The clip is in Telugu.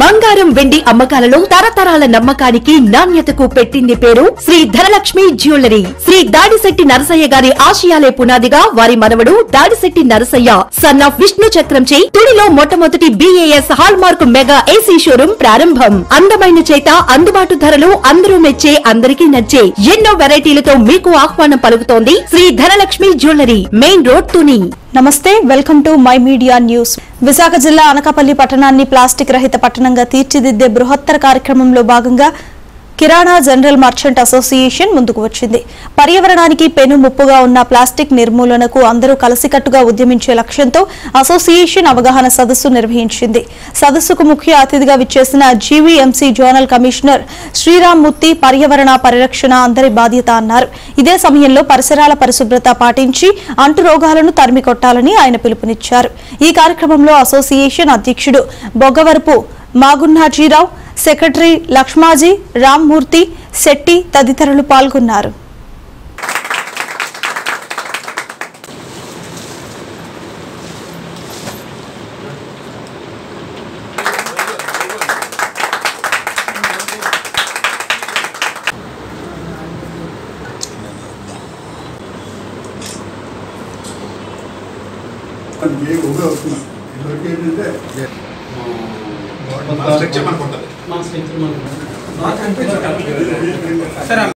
బంగారం వెండి అమ్మకాలలో తరతరాల నమ్మకానికి నాణ్యతకు పెట్టింది పేరు శ్రీ ధనలక్ష్మి జ్యువెలరీ శ్రీ దాడిశెట్టి నరసయ్య గారి ఆశయాలే పునాదిగా వారి మనవడు దాడిశెట్టి నరసయ్య సన్ ఆఫ్ విష్ణు చక్రంచే తుడిలో మొట్టమొదటి BIS hallmark mega AC showroom ప్రారంభం అందమైన చేత అందుబాటు ధరలు అందరూ మెచ్చే అందరికీ నచ్చే ఎన్నో వెరైటీలతో మీకు ఆహ్వానం పలుకుతోంది Shri Dhanalakshmi jewellery main road Tuni నమస్తే welcome to my media news Visakha జిల్లా అనకాపల్లి పట్టణాన్ని ప్లాస్టిక్ రహిత పట్టణంగా తీర్చిదిద్దే బృహత్తర కార్యక్రమంలో భాగంగా కిరాణా జనరల్ మర్చెంట్ అసోసియేషన్ ముందుకు వచ్చింది పర్యావరణానికి పెను ముప్పుగా ఉన్న ప్లాస్టిక్ నిర్మూలనకు అందరూ కలిసికట్టుగా ఉద్యమించే లక్ష్యంతో అసోసియేషన్ అవగాహన సదస్సు నిర్వహించింది సదస్సుకు ముఖ్య అతిథిగా విచ్చేసిన GVMC zonal commissioner Sriram Murthy పర్యావరణ పరిరక్షణ అందరి బాధ్యత అన్నారు ఇదే సమయంలో పరిసరాల పరిశుభ్రత పాటించి అంటు రోగాలను తరిమి కొట్టాలని ఆయన పిలుపునిచ్చారు ఈ కార్యక్రమంలో అసోసియేషన్ అధ్యక్షుడు బొగ్గవరపు మాగున్నాజీరావు సెక్రటరీ లక్ష్మాజీ రామ్మూర్తి శెట్టి తదితరులు పాల్గొన్నారు మనకి ఊహ అవుతున్నాం ఇదివరకు ఏంటంటే స్ట్రక్చర్ మనకు ఉంటుంది మన స్ట్రక్చర్ మనకు